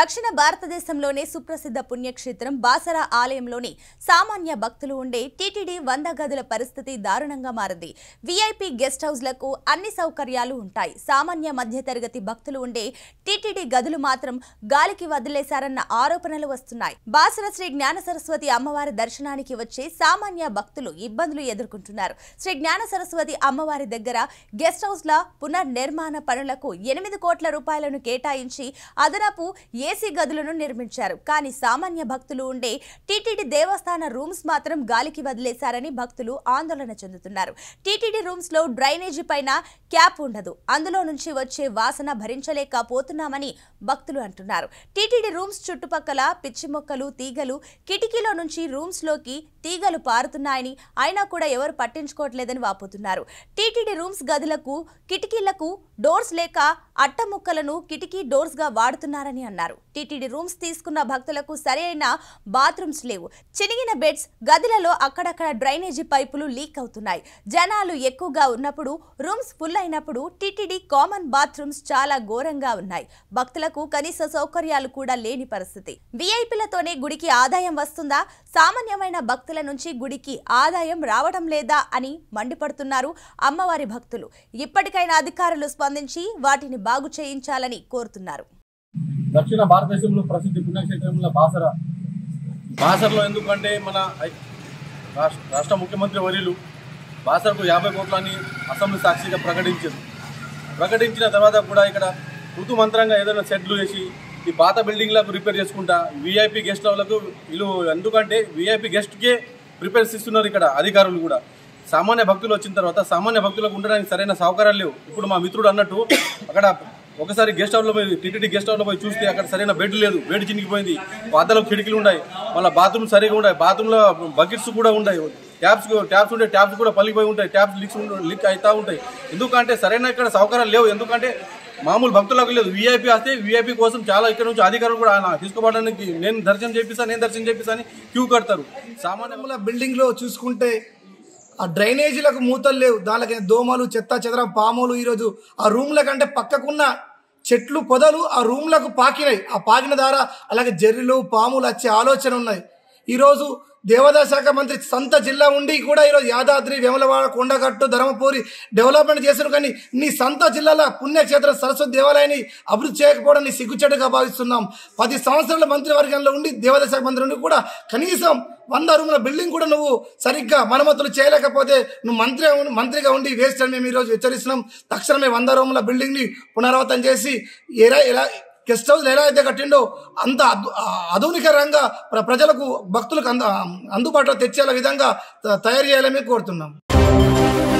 దక్షిణ భారతదేశంలోనే సుప్రసిద్ధ పుణ్యక్షేత్రం బాసర ఆలయంలోని సామాన్య భక్తులు ఉండే టీటీడీ వంద గదుల పరిస్థితి దారుణంగా మారింది వీఐపీ గెస్ట్ హౌస్లకు అన్ని సౌకర్యాలు ఉంటాయి సామాన్య మధ్యతరగతి భక్తులు ఉండే టీటీడీ గదులు మాత్రం గాలికి వదిలేశారన్న ఆరోపణలు వస్తున్నాయి బాసర శ్రీ జ్ఞాన సరస్వతి అమ్మవారి దర్శనానికి వచ్చే సామాన్య భక్తులు ఇబ్బందులు ఎదుర్కొంటున్నారు శ్రీ జ్ఞాన సరస్వతి అమ్మవారి దగ్గర గెస్ట్ హౌస్ల పునర్నిర్మాణ పనులకు ఎనిమిది కోట్ల రూపాయలను కేటాయించి అదనపు ఏసీ గదులను నిర్మించారు కానీ సామాన్య భక్తులు ఉండే టీటీడీ దేవస్థాన రూమ్స్ మాత్రం గాలికి వదిలేశారని భక్తులు ఆందోళన చెందుతున్నారు టీటీడీ రూమ్స్ లో డ్రైనేజీ పైన క్యాప్ ఉండదు అందులో నుంచి వచ్చే వాసన భరించలేకపోతున్నామని భక్తులు అంటున్నారు టీటీడీ రూమ్స్ చుట్టుపక్కల పిచ్చి మొక్కలు తీగలు కిటికీలో నుంచి రూమ్స్ లోకి తీగలు పారుతున్నాయని అయినా కూడా ఎవరు పట్టించుకోవట్లేదని వాపోతున్నారు టీటీడీ రూమ్స్ గదులకు కిటికీలకు డోర్స్ లేక అట్ట ముక్కలను కిటికీ డోర్స్ గా వాడుతున్నారని అన్నారు టీటీడీ రూమ్స్ తీసుకున్న భక్తులకు సరైన బాత్రూమ్స్ లేవు చినిగిన బెడ్స్ గదులలో అక్కడక్కడ డ్రైనేజీ పైపులు లీక్ అవుతున్నాయి జనాలు ఎక్కువగా ఉన్నప్పుడు రూమ్స్ ఫుల్ అయినప్పుడు టీటీడీ కామన్ బాత్రూమ్స్ చాలా ఘోరంగా ఉన్నాయి భక్తులకు కనీస సౌకర్యాలు కూడా లేని పరిస్థితి వీఐపీలతోనే గుడికి ఆదాయం వస్తుందా సామాన్యమైన భక్తుల నుంచి గుడికి ఆదాయం రావడం లేదా అని మండిపడుతున్నారు అమ్మవారి భక్తులు ఇప్పటికైనా అధికారులు స్పందించి వాటిని బాగు చేయించాలని కోరుతున్నారు దక్షిణ భారతదేశంలో ప్రసిద్ధి పుణ్యక్షేత్రంలో బాసర బాసరలో ఎందుకంటే మన ఐ- రాష్ట్ర రాష్ట్ర ముఖ్యమంత్రి వర్యులు బాసరకు యాభై కోట్లని అసెంబ్లీ సాక్షిగా ప్రకటించారు ప్రకటించిన తర్వాత కూడా ఇక్కడ ఋతు మంత్రంగా ఏదైనా సెట్లు వేసి ఈ పాత బిల్డింగ్లకు రిపేర్ చేసుకుంటా వీఐపీ గెస్ట్ హౌస్లకు వీళ్ళు ఎందుకంటే వీఐపీ గెస్ట్కే ప్రిపేర్స్ ఇస్తున్నారు ఇక్కడ అధికారులు కూడా సామాన్య భక్తులు వచ్చిన తర్వాత సామాన్య భక్తులకు ఉండడానికి సరైన సౌకర్యాలు లేవు ఇప్పుడు మా మిత్రుడు అన్నట్టు అక్కడ ఒకసారి గెస్ట్ హౌస్లో పోయి టీటీడీ గెస్ట్ హౌస్లో పోయి చూస్తే అక్కడ సరైన బెడ్ లేదు బెడ్ చినిగిపోయింది పాతలో కిటికీలు ఉన్నాయి మళ్ళీ బాత్రూమ్ సరిగా ఉన్నాయి బాత్రూంలో బకెట్స్ కూడా ఉన్నాయి ట్యాప్స్ ట్యాప్స్ ఉంటాయి ట్యాప్స్ కూడా పలిగిపోయి ఉంటాయి ట్యాప్స్ లీక్స్ లీక్ అవుతూ ఉంటాయి ఎందుకంటే సరైన ఇక్కడ సౌకర్యాలు లేవు ఎందుకంటే మామూలు భక్తులకు లేదు వీఐపీ వస్తే వీఐపీ కోసం చాలా ఇక్కడ నుంచి అధికారులు కూడా ఆయన తీసుకోవడానికి నేను దర్శనం చేపిస్తా నేను దర్శనం చేపిస్తా అని క్యూ కడతారు సామాన్య మామూలుగా బిల్డింగ్ లో చూసుకుంటే ఆ డ్రైనేజీలకు మూతలు లేవు దానికి దోమలు చెత్త చెదరం పాములు ఈరోజు ఆ రూమ్ల కంటే పక్కకున్న చెట్లు పొదలు ఆ రూమ్లకు పాకినాయి ఆ పాకిన ద్వారా అలాగే జర్రిలు పాములు వచ్చే ఆలోచన ఉన్నాయి ఈరోజు దేవాదాయ శాఖ మంత్రి సొంత జిల్లా ఉండి కూడా ఈరోజు యాదాద్రి వేములవాడ కొండగట్టు ధర్మపురి డెవలప్మెంట్ చేశారు కానీ నీ సొంత జిల్లాల పుణ్యక్షేత్ర సరస్వతి దేవాలయాన్ని అభివృద్ధి చేయకపోవడం నీ సిగ్గుచెడుగా భావిస్తున్నాం పది సంవత్సరాల మంత్రివర్గంలో ఉండి దేవాదాయ శాఖ మంత్రి ఉండి కూడా కనీసం వంద రూముల బిల్డింగ్ కూడా నువ్వు సరిగ్గా మరమ్మతులు చేయలేకపోతే నువ్వు మంత్రి మంత్రిగా ఉండి వేస్ట్ అని మేము ఈరోజు హెచ్చరిస్తున్నాం తక్షణమే వంద రూముల బిల్డింగ్ ని పునరావృతం చేసి ఎలా ఎలా గెస్ట్ హౌస్ ఎలా అయితే కట్టిండో అంత అధు- ఆధునికరంగా ప్ర- ప్రజలకు భక్తులకు అంద అందుబాటులో తెచ్చేలా విధంగా త- తయారు చేయాలని కోరుతున్నాం